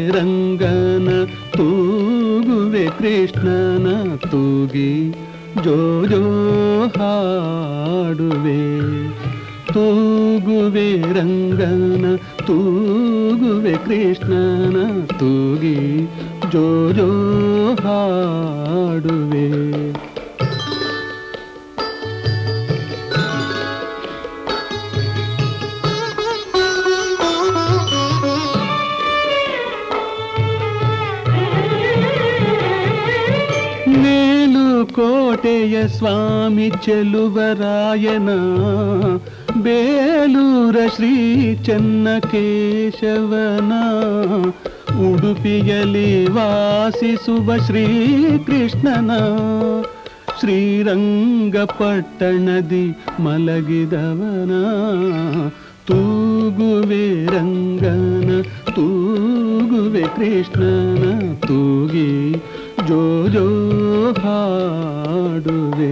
ರಂಗನ ತೂಗುವೆ ಕೃಷ್ಣನ ತೂಗಿ ಜೋ ಜೋ ಹಾಡುವೆ ತೂಗುವೆ ರಂಗನ ತೂಗುವೆ ಕೃಷ್ಣನ ತೂಗಿ ಜೋ ಜೋ ಹಾಡುವೆ ಮೇಲುಕೋಟೆಯ ಸ್ವಾಮಿ ಚೆಲುವರಾಯನ ಬೇಲೂರ ಶ್ರೀ ಚೆನ್ನಕೇಶವನ ಉಡುಪಿಯಲ್ಲಿ ವಾಸಿಸುವ ಶ್ರೀಕೃಷ್ಣನ ಶ್ರೀರಂಗಪಟ್ಟಣದಿ ಮಲಗಿದವನ ತೂಗುವೆ ರಂಗನ ತೂಗುವೆ ಕೃಷ್ಣನ ತೂಗಿ ಜೋ ಜೋ ಹಾಡುವೆ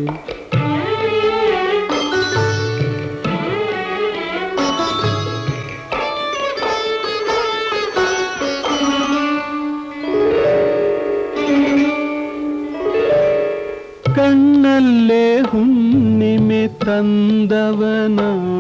ಕಣ್ಣಲ್ಲೇ ಹುಣ್ಣಿಮೆ ತಂದವನ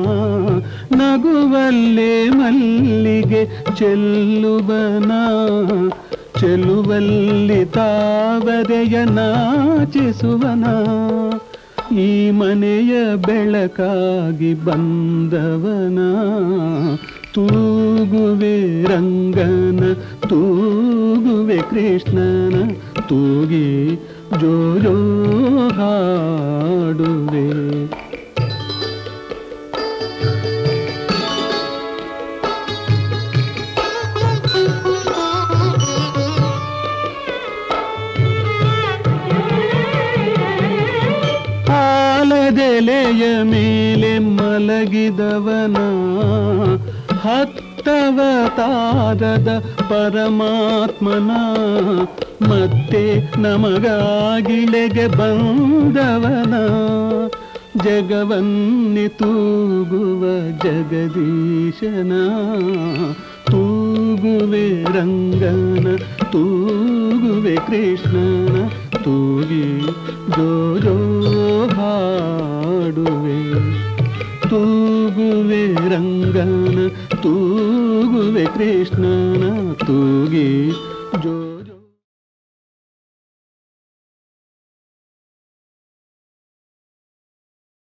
ನಗುವಲ್ಲೇ ಮಲ್ಲಿಗೆ ಚೆಲ್ಲುವನ ಚೆಲುವಲ್ಲಿ ತಾವರೆಯ ನಾಚಿಸುವನ ಈ ಮನೆಯ ಬೆಳಕಾಗಿ ಬಂದವನ ತೂಗುವೆ ರಂಗನ ತೂಗುವೆ ಕೃಷ್ಣನ ತೂಗಿ ಜೋ ಜೋ ಹಾಡುವೆ ಆಲದೆಲೆಯ ಮೇಲೆ ಮಲಗಿದವನ ಹತ್ತವ ತಾರದ ಪರಮಾತ್ಮನ ಮತ್ತೆ ನಮಗಾಗಿಳೆಗೆ ಬಂದವನ ಜಗವನ್ನಿ ತೂಗುವ ಜಗದೀಶನ ತೂಗುವೆ ರಂಗನ ತೂಗುವೆ ಕೃಷ್ಣನ ತೂಗಿ ಜೋ ಜೋ ಹಾಡುವೆ ತೂಗುವೆ ರಂಗನ ತೂಗುವೆ ಕೃಷ್ಣನ ತೂಗಿ